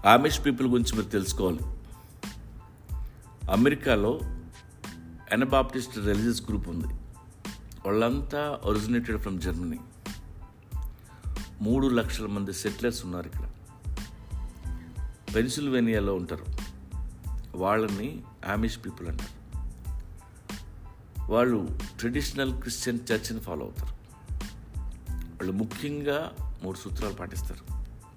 Amish people గురించి మీరు తెలుసుకోవాలి అమెరికాలో ఎనబాప్టిస్ట్ రిలీజియస్ గ్రూప్ ఉంది వాళ్ళంతా ఒరిజినేటెడ్ ఫ్రమ్ జర్మనీ మూడు లక్షల మంది సెటిలర్స్ ఉన్నారు ఇక్కడ పెన్సిల్వేనియాలో ఉంటారు వాళ్ళని ఆమిష్ పీపుల్ అంటారు వాళ్ళు ట్రెడిషనల్ క్రిస్టియన్ చర్చ్ని ఫాలో అవుతారు వాళ్ళు ముఖ్యంగా మూడు సూత్రాలు పాటిస్తారు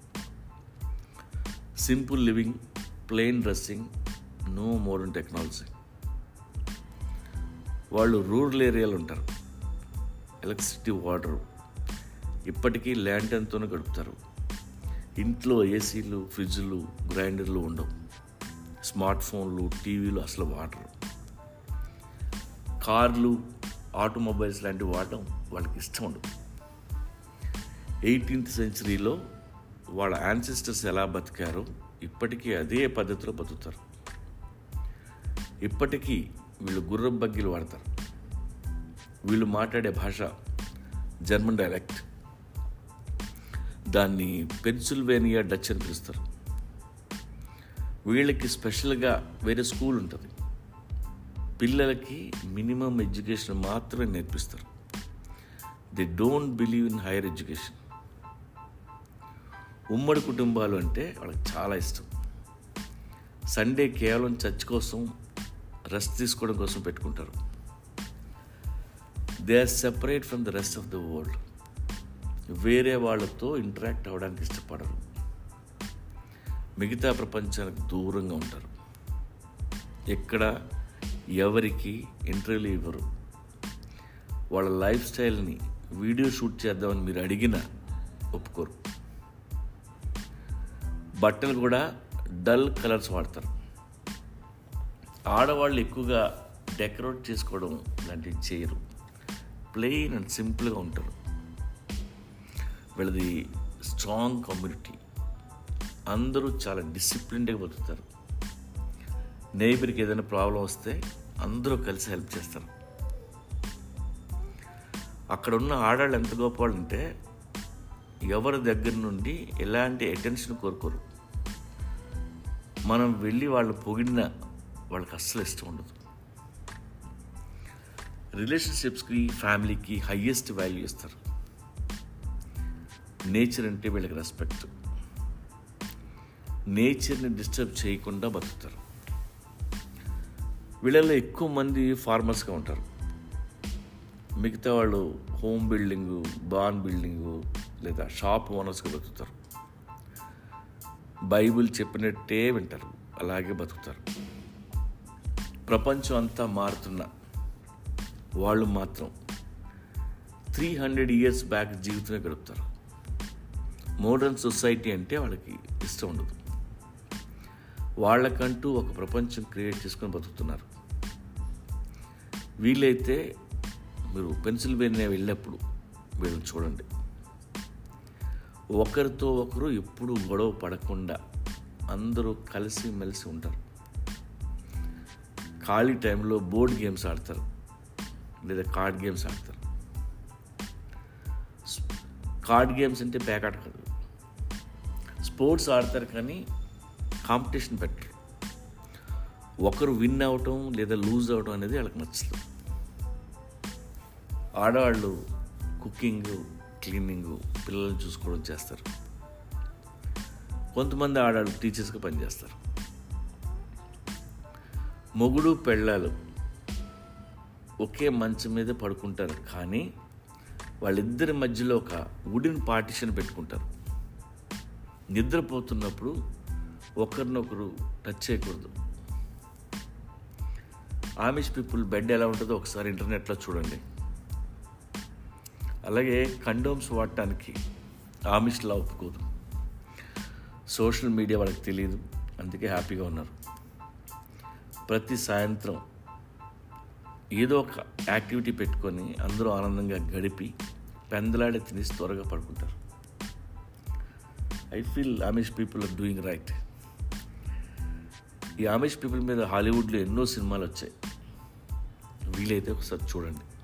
simple living plain dressing no modern technology వాళ్ళు రూరల్ ఏరియాలో ఉంటారు ఎలక్ట్రిసిటీ వాటర్ ఇప్పటికీ ల్యాంటన్తోనే గడుపుతారు ఇంట్లో ఏసీలు ఫ్రిడ్జ్లు గ్రైండర్లు ఉండవు స్మార్ట్ ఫోన్లు టీవీలు అసలు వాడరు కార్లు ఆటోమొబైల్స్ లాంటివి వాడడం వాళ్ళకి ఇష్టం ఉండదు ఎయిటీన్త్ సెంచరీలో వాళ్ళ యాన్సిస్టర్స్ ఎలా బతికారో ఇప్పటికీ అదే పద్ధతిలో బతుకుతారు ఇప్పటికీ వీళ్ళు గుర్రం బగ్గీలు వాడతారు వీళ్ళు మాట్లాడే భాష జర్మన్ డైలెక్ట్ దాన్ని పెన్సిల్వేనియా డచ్ అని పిలుస్తారు వీళ్ళకి స్పెషల్గా వేరే స్కూల్ ఉంటుంది పిల్లలకి మినిమం ఎడ్యుకేషన్ మాత్రమే నేర్పిస్తారు they don't believe in higher education ఉమ్మడి కుటుంబాలు అంటే వాళ్ళకి చాలా ఇష్టం సండే కేవలం చర్చ్ కోసం రెస్ట్ తీసుకోవడం కోసం పెట్టుకుంటారు they are separate from the rest of the world వేరే వాళ్ళతో ఇంటరాక్ట్ అవ్వడానికి ఇష్టపడరు మిగతా ప్రపంచానికి దూరంగా ఉంటారు ఎక్కడ ఎవరికి ఇంటర్వ్యూలు ఇవ్వరు వాళ్ళ లైఫ్ స్టైల్ని వీడియో షూట్ చేద్దామని మీరు అడిగినా ఒప్పుకోరు బట్టలు కూడా డల్ కలర్స్ వాడతారు ఆడవాళ్ళు ఎక్కువగా డెకరేట్ చేసుకోవడం లాంటివి చేయరు ప్లెయిన్ అండ్ సింపుల్గా ఉంటారు వీళ్ళది స్ట్రాంగ్ కమ్యూనిటీ అందరూ చాలా డిసిప్లిన్డ్గా బతుకుతారు నేబర్కి ఏదైనా ప్రాబ్లం వస్తే అందరూ కలిసి హెల్ప్ చేస్తారు అక్కడ ఉన్న ఆడాళ్ళు ఎంత గొప్పవాళ్ళు అంటే ఎవరి దగ్గర నుండి ఎలాంటి అటెన్షన్ కోరుకోరు మనం వెళ్ళి వాళ్ళు పొగిడిన వాళ్ళకి అస్సలు ఇష్టం ఉండదు రిలేషన్షిప్స్కి ఫ్యామిలీకి హయ్యెస్ట్ వాల్యూ ఇస్తారు నేచర్ అంటే వీళ్ళకి రెస్పెక్ట్ నేచర్ని డిస్టర్బ్ చేయకుండా బతుకుతారు వీళ్ళలో ఎక్కువ మంది ఫార్మర్స్గా ఉంటారు మిగతా వాళ్ళు హోమ్ బిల్డింగు బాన్ బిల్డింగు లేదా షాప్ ఓనర్స్గా బతుకుతారు బైబిల్ చెప్పినట్టే వింటారు అలాగే బతుకుతారు ప్రపంచం అంతా మారుతున్న వాళ్ళు మాత్రం త్రీ హండ్రెడ్ ఇయర్స్ బ్యాక్ జీవితమే గడుపుతారు మోడర్న్ సొసైటీ అంటే వాళ్ళకి ఇష్టం ఉండదు వాళ్ళకంటూ ఒక ప్రపంచం క్రియేట్ చేసుకొని బతుకుతున్నారు వీలైతే మీరు పెన్సిల్వేనియా వెళ్ళినప్పుడు వీళ్ళని చూడండి ఒకరితో ఒకరు ఎప్పుడు గొడవ పడకుండా అందరూ కలిసి మెలిసి ఉంటారు ఖాళీ టైంలో బోర్డ్ గేమ్స్ ఆడతారు లేదా కార్డ్ గేమ్స్ ఆడతారు కార్డ్ గేమ్స్ అంటే పేకాట కాదు స్పోర్ట్స్ ఆడతారు కానీ కాంపిటీషన్ పెట్టరు ఒకరు విన్ అవటం లేదా లూజ్ అవటం అనేది వాళ్ళకి నచ్చదు ఆడవాళ్ళు కుకింగ్ క్లీనింగ్ పిల్లల్ని చూసుకోవడం చేస్తారు కొంతమంది ఆడవాళ్ళు టీచర్స్గా పనిచేస్తారు మొగుడు పెళ్ళాలు ఒకే మంచం మీద పడుకుంటారు కానీ వాళ్ళిద్దరి మధ్యలో ఒక వుడెన్ పార్టిషన్ పెట్టుకుంటారు నిద్రపోతున్నప్పుడు ఒకరినొకరు టచ్ చేయకూడదు ఆమిష్ పీపుల్ బెడ్ ఎలా ఉంటుందో ఒకసారి ఇంటర్నెట్లో చూడండి అలాగే కండోమ్స్ వాడటానికి ఆమిష్లా ఒప్పుకోదు సోషల్ మీడియా వాళ్ళకి తెలియదు అందుకే హ్యాపీగా ఉన్నారు ప్రతి సాయంత్రం ఏదో ఒక యాక్టివిటీ పెట్టుకొని అందరూ ఆనందంగా గడిపి పెందలాడే తినేసి త్వరగా పడుకుంటారు I feel Amish people are doing right ఈ ఆమిష్ పీపుల్ మీద హాలీవుడ్లో ఎన్నో సినిమాలు వచ్చాయి వీలైతే ఒకసారి చూడండి